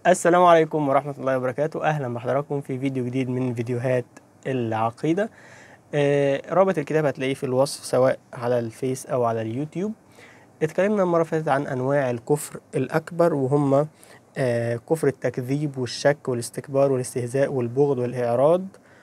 السلام عليكم ورحمة الله وبركاته أهلا بحضراتكم في فيديو جديد من فيديوهات العقيدة آه، رابط الكتاب هتلاقيه في الوصف سواء على الفيس أو على اليوتيوب اتكلمنا المرة اللي فاتت عن أنواع الكفر الأكبر وهم آه، كفر التكذيب والشك والاستكبار والاستهزاء والبغض والإعراض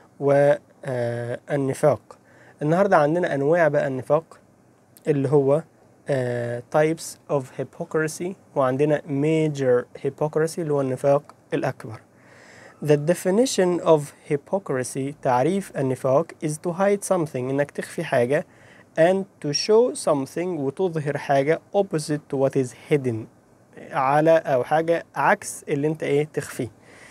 والنفاق النهاردة عندنا أنواع بقى النفاق اللي هو آه، types of hypocrisy وعندنا major hypocrisy اللي هو النفاق الأكبر. The definition of hypocrisy تعريف النفاق is to hide something إنك تخفي حاجة and to show something وتظهر حاجة opposite to what is hidden على أو حاجة عكس اللي أنت إيه تخفيه.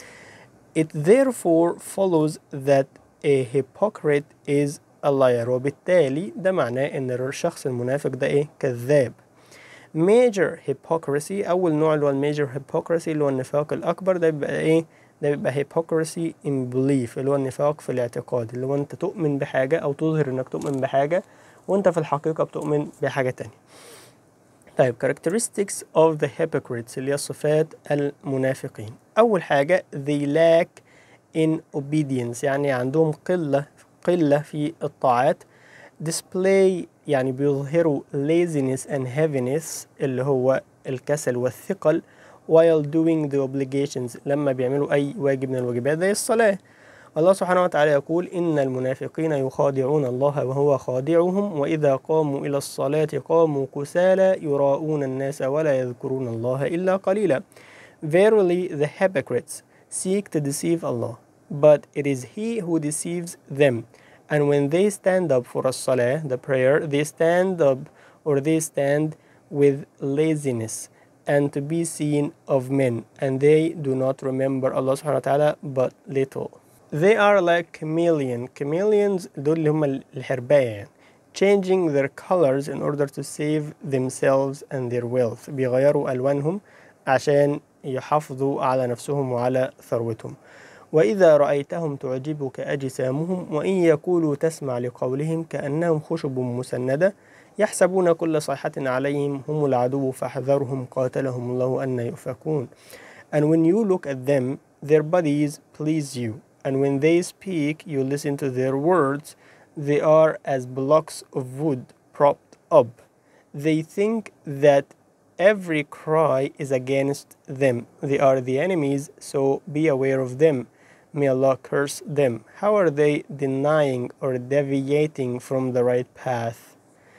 It therefore follows that a hypocrite is a liar وبالتالي ده معناه ان الشخص المنافق ده ايه كذاب major hypocrisy اول نوع اللي هو الميجر hypocrisy اللي هو النفاق الاكبر ده بيبقى ايه ده بيبقى hypocrisy in belief اللي هو النفاق في الاعتقاد اللي هو انت تؤمن بحاجة او تظهر انك تؤمن بحاجة وانت في الحقيقة بتؤمن بحاجة تانية طيب characteristics of the hypocrites اللي هي صفات المنافقين أول حاجة they lack in obedience يعني عندهم قلة قلة في الطاعات display يعني بيظهروا laziness and heaviness اللي هو الكسل والثقل while doing the obligations لما بيعملوا أي واجب من الواجبات زي الصلاة الله سبحانه وتعالى يقول إن المنافقين يخادعون الله وهو خادعهم وإذا قاموا إلى الصلاة قاموا كسالى يراءون الناس ولا يذكرون الله إلا قليلا Verily the hypocrites seek to deceive Allah but it is he who deceives them and when they stand up for a salah the prayer they stand up or they stand with laziness and to be seen of men and they do not remember Allah subhanahu wa ta'ala but little they are like chameleon chameleons دول اللي هم الحرباية يعني changing their colors in order to save themselves and their wealth بيغيروا ألوانهم عشان يحافظوا على نفسهم وعلى ثروتهم وإذا رأيتهم تعجبك أجسامهم وإن يقولوا تسمع لقولهم كأنهم خشب مسندة يحسبون كل صيحة عليهم هم العدو فاحذرهم قاتلهم الله أن يؤفكون And when you look at them, their bodies please you. And when they speak, you listen to their words. They are as blocks of wood propped up. They think that every cry is against them. They are the enemies, so be aware of them. May Allah curse them. How are they denying or deviating from the right path?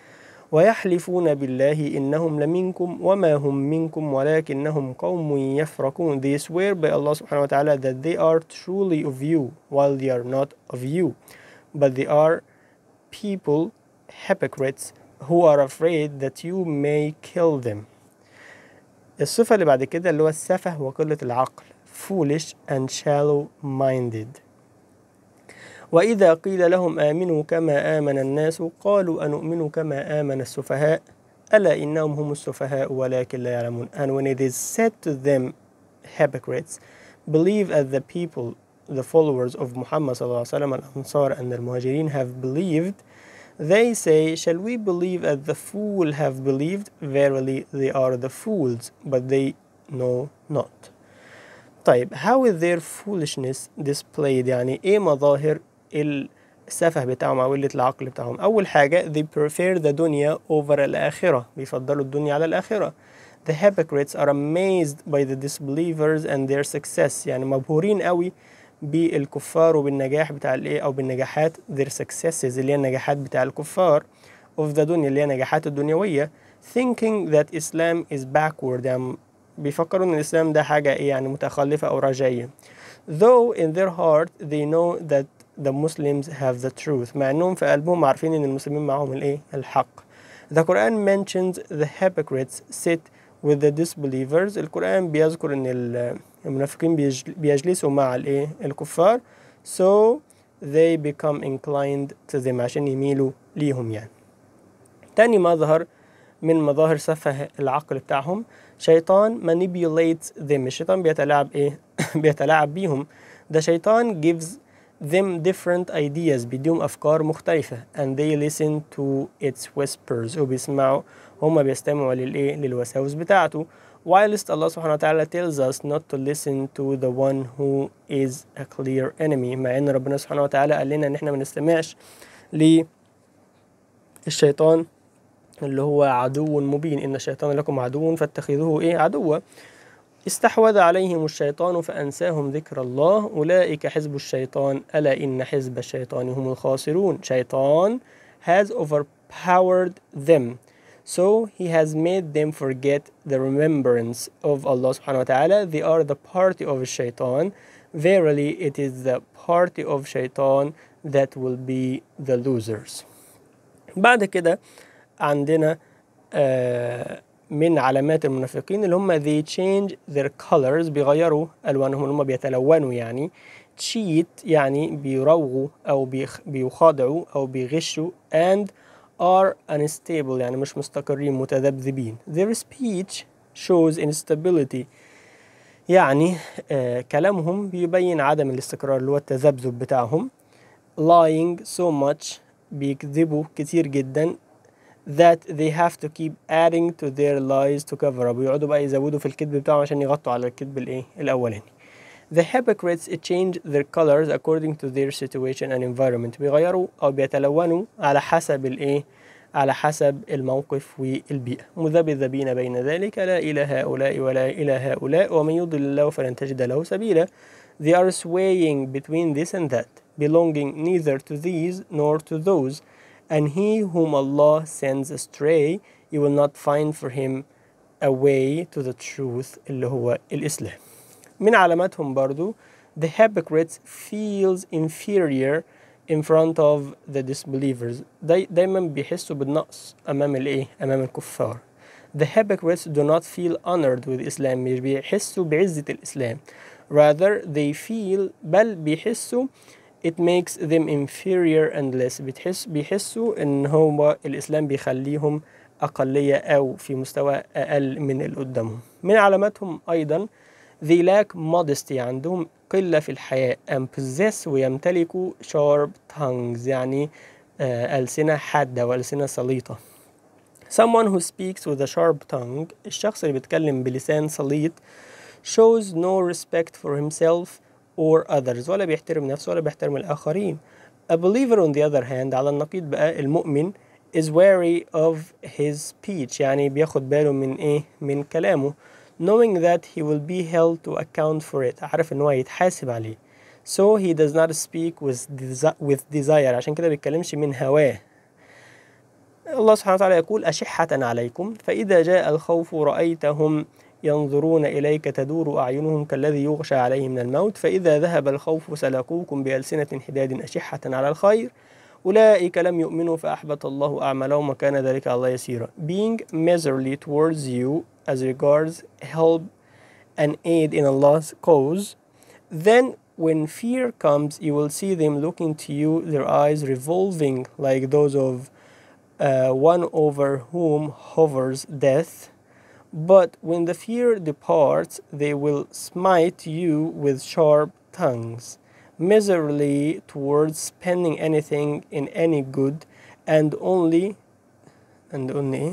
ويحلفون بالله إنهم لمنكم وما هم منكم ولكنهم قوم يفرقون They swear by Allah subhanahu wa ta'ala that they are truly of you while they are not of you but they are people hypocrites who are afraid that you may kill them الصفة اللي بعد كده اللي هو السفه وقلة العقل foolish and shallow minded وإذا قيل لهم آمنوا كما آمن الناس قالوا أنؤمن كما آمن السفهاء ألا إنهم هم السفهاء ولكن لا يعلمون and when it is said to them hypocrites believe as the people the followers of Muhammad صلى الله عليه وسلم الأنصار and the المهاجرين have believed they say shall we believe as the fool have believed verily they are the fools but they know not طيب how is their foolishness displayed يعني ايه مظاهر السفه بتاعهم او قله العقل بتاعهم اول حاجه they prefer the دنيا over الاخره بيفضلوا الدنيا على الاخره the hypocrites are amazed by the disbelievers and their success يعني مبهورين قوي بالكفار وبالنجاح بتاع الايه او بالنجاحات their successes اللي هي النجاحات بتاع الكفار of the دنيا اللي هي النجاحات الدنيويه thinking that Islam is backward يعني بيفكروا ان الاسلام ده حاجه ايه يعني متخلفه او رجعيه though in their heart they know that the Muslims have the truth مع انهم في قلبهم عارفين ان المسلمين معهم الايه الحق the Quran mentions the hypocrites sit with the disbelievers القرآن بيذكر ان المنافقين بيجلسوا مع الايه الكفار so they become inclined to them عشان يميلوا ليهم يعني تاني مظهر من مظاهر سفه العقل بتاعهم شيطان manipulates them الشيطان بيتلاعب ايه بيتلاعب بيهم ده شيطان gives them different ideas بيديهم أفكار مختلفة and they listen to its whispers وبيسمعوا هما بيستمعوا للإيه للوساوس بتاعته whilst Allah سبحانه وتعالى tells us not to listen to the one who is a clear enemy مع ان ربنا سبحانه وتعالى قال لنا ان احنا ما نستمعش للشيطان اللي هو عدو مبين ان الشيطان لكم عدو فاتخذوه ايه عدوا استحوذ عليهم الشيطان فأنساهم ذكر الله أولئك حزب الشيطان ألا إن حزب الشيطان هم الخاسرون شيطان has overpowered them so he has made them forget the remembrance of Allah subhanahu wa ta'ala they are the party of الشيطان verily it is the party of shaitan that will be the losers بعد كده عندنا آه من علامات المنافقين اللي هم they change their colors بيغيروا ألوانهم اللي هم بيتلونوا يعني cheat يعني بيروغوا أو بيخ بيخادعوا أو بيغشوا and are unstable يعني مش مستقرين متذبذبين their speech shows instability يعني آه كلامهم بيبين عدم الاستقرار اللي هو التذبذب بتاعهم lying so much بيكذبوا كتير جدا that they have to keep adding to their lies to cover up ويقعدوا بقى يزودوا في الكذب بتاعهم عشان يغطوا على الكذب الايه الاولاني The hypocrites change their colors according to their situation and environment بيغيروا او بيتلونوا على حسب الايه على حسب الموقف والبيئة مذبذبين بين ذلك لا إلى هؤلاء ولا إلى هؤلاء ومن يضل الله فلن تجد له سبيلا They are swaying between this and that belonging neither to these nor to those and he whom Allah sends astray you will not find for him a way to the truth اللي هو الإسلام من علاماتهم برضو the hypocrites feels inferior in front of the disbelievers داي دايما بيحسوا بالنقص أمام الإيه أمام الكفار the hypocrites do not feel honored with Islam مش بيحسوا بعزة الإسلام rather they feel بل بيحسوا it makes them inferior and less بتحس بيحسوا ان هو الاسلام بيخليهم اقليه او في مستوى اقل من اللي قدامهم من علاماتهم ايضا they lack modesty عندهم قله في الحياء and possess ويمتلكوا sharp tongues يعني آه السنه حاده والسنه سليطه someone who speaks with a sharp tongue الشخص اللي بيتكلم بلسان سليط shows no respect for himself or others ولا بيحترم نفسه ولا بيحترم الآخرين. A believer on the other hand على النقيض بقى المؤمن is wary of his speech يعني بياخد باله من إيه؟ من كلامه knowing that he will be held to account for it عارف إن هو هيتحاسب عليه. So he does not speak with, desi with desire عشان كده بيتكلمش من هواه. الله سبحانه وتعالى يقول أشحة عليكم فإذا جاء الخوف رأيتهم ينظرون إليك تدور أعينهم كالذي يغشى عليه من الموت فإذا ذهب الخوف سلقوكم بألسنة حداد أشحة على الخير أولئك لم يؤمنوا فأحبط الله أعمالهم وكان ذلك على الله يسيرا being miserly towards you as regards help and aid in Allah's cause then when fear comes you will see them looking to you their eyes revolving like those of uh, one over whom hovers death But when the fear departs, they will smite you with sharp tongues, miserly towards spending anything in any good, and only, and only,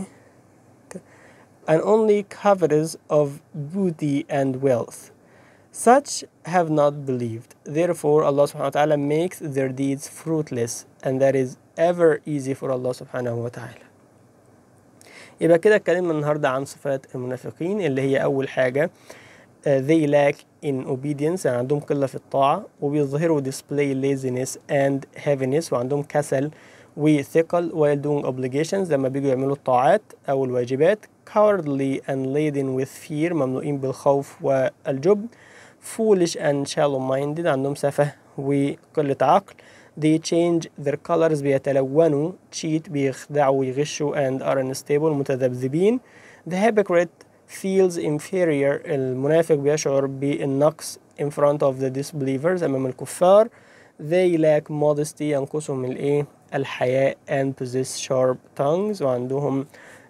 and only covetous of booty and wealth. Such have not believed. Therefore, Allah subhanahu wa ta'ala makes their deeds fruitless, and that is ever easy for Allah subhanahu wa ta'ala. يبقى كده اتكلمنا النهارده عن صفات المنافقين اللي هي اول حاجه uh, they lack in obedience يعني عندهم قله في الطاعه وبيظهروا display laziness and heaviness وعندهم كسل وثقل while doing obligations لما بيجوا يعملوا الطاعات او الواجبات cowardly and laden with fear مملوئين بالخوف والجبن foolish and shallow minded عندهم سفه وقله عقل they change their colors بيتلونوا cheat بيخدعوا ويغشوا and are unstable متذبذبين the hypocrite feels inferior المنافق بيشعر بالنقص in front of the disbelievers أمام الكفار they lack modesty ينقصهم الإيه الحياء and possess sharp tongues وعندهم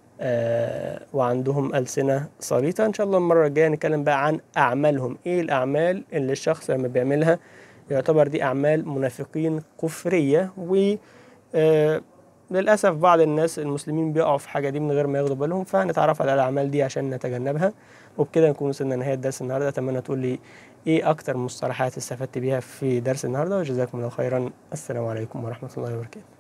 آه وعندهم ألسنة صليطة إن شاء الله المرة الجاية نتكلم بقى عن أعمالهم إيه الأعمال اللي الشخص لما بيعملها يعتبر دي أعمال منافقين كفرية و للأسف بعض الناس المسلمين بيقعوا في حاجة دي من غير ما ياخدوا بالهم فهنتعرف على الأعمال دي عشان نتجنبها وبكده نكون وصلنا لنهاية درس النهاردة أتمنى تقول لي إيه أكتر مصطلحات استفدت بيها في درس النهاردة وجزاكم الله خيرا السلام عليكم ورحمة الله وبركاته